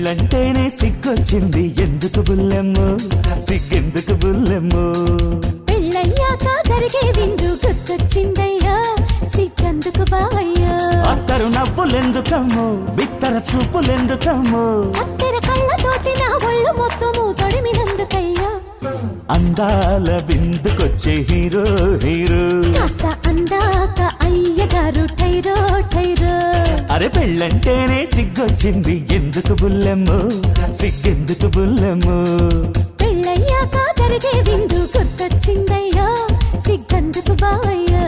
పెళ్ళంటేనే సిగ్గొచ్చింది ఎందుకు బుల్లెమ్ము సిగ్గెందుకు బుల్లెమ్ము పెళ్ళయ్యాక జరిగే విందు గుర్తొచ్చిందయ్యా సిగ్గందుకు బావయ్యా అత్తరు నవ్వులెందుకమ్ము బిత్తర చూపులెందుకమ్ము అత్తెర కళ్ళతోటి నా ఒళ్ళు మొత్తము తొడిమినందుకయ్యా అందాల బిందుకొచ్చే హీరో హీరో కాస్త అందాక అయ్యగారు టైరో టైరో అరే పెళ్ళంటేనే సిగ్గొచ్చింది ఎందుకు బుల్లెమ్ము సిగ్గెందుకు బుల్లెమ్ము పెళ్ళయ్యాక జరిగే విందు గుర్తొచ్చిందయ్యా సిగ్గందుకు బావయ్యా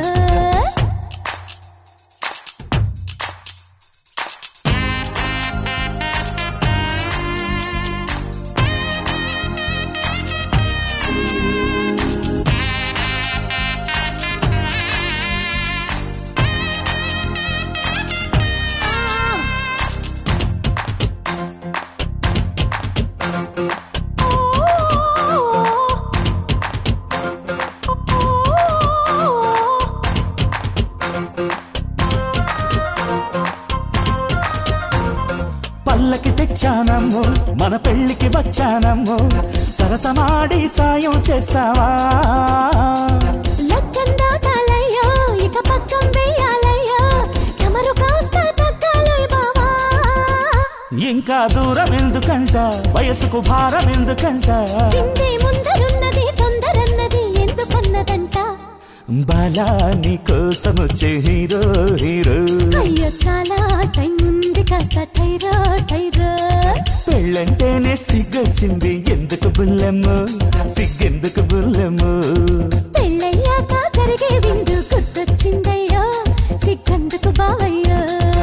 పల్లకి తెచ్చానమ్ము మన పెళ్ళికి వచ్చానమ్ము సరసమాడి సాయం చేస్తావా లగ్గం దాటాలయ్యా ఇక పక్కం వేయాలయ్యా తమరు కాస్త తగ్గాలి బావా ఇంకా దూరం ఎందుకంట వయసుకు భారం ఎందుకంట కింది ముందరున్నది తొందరన్నది ఎందుకన్నదంట బాలా నీ కోసం వచ్చే హీరో హీరో అయ్యో చాలా టైం ఉంది కాస్త టైరో టైరో పెళ్ళంటేనే సిగ్గొచ్చింది ఎందుకు బుల్లెమ్ము సిగ్గెందుకు బుల్లెమ్ము పెళ్ళయ్యాక జరిగే విందు గుర్తొచ్చిందయ్యా సిగ్గందుకు బావయ్యా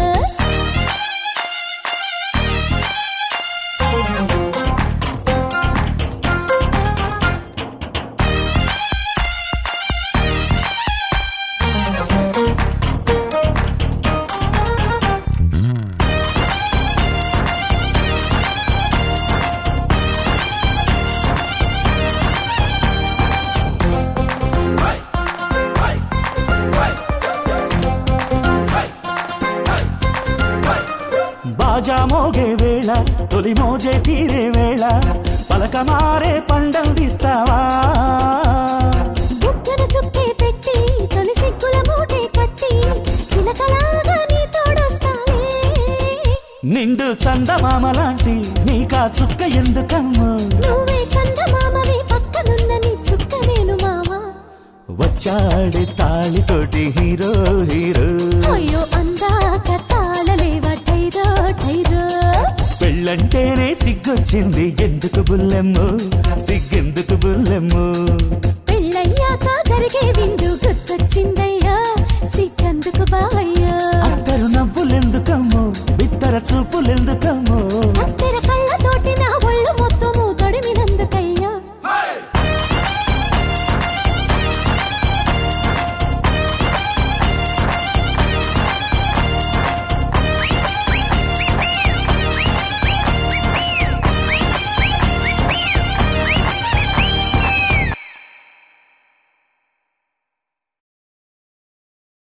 బాజా మోగే వేళ తొలి మోజే తీరే వేళ పలక మారే పండందిస్తావా బుగ్గన చుక్కే పెట్టి తొలి సిగ్గుల మూటే కట్టి చిలకలాగా నీ తోడొస్తానే నిండు చందమామ లాంటి నీకా చుక్క ఎందుకమ్ము నువ్వే చందమామవి పక్కనున్న నీ చుక్క నేను మావా వచ్చాడు తాళితోటి హీరో హీరో అయ్యో అందాక తాళలేవ టైరో టైరో పెళ్ళంటేనే సిగ్గొచ్చింది ఎందుకు బుల్లెమ్ము సిగ్గెందుకు బుల్లెమ్ము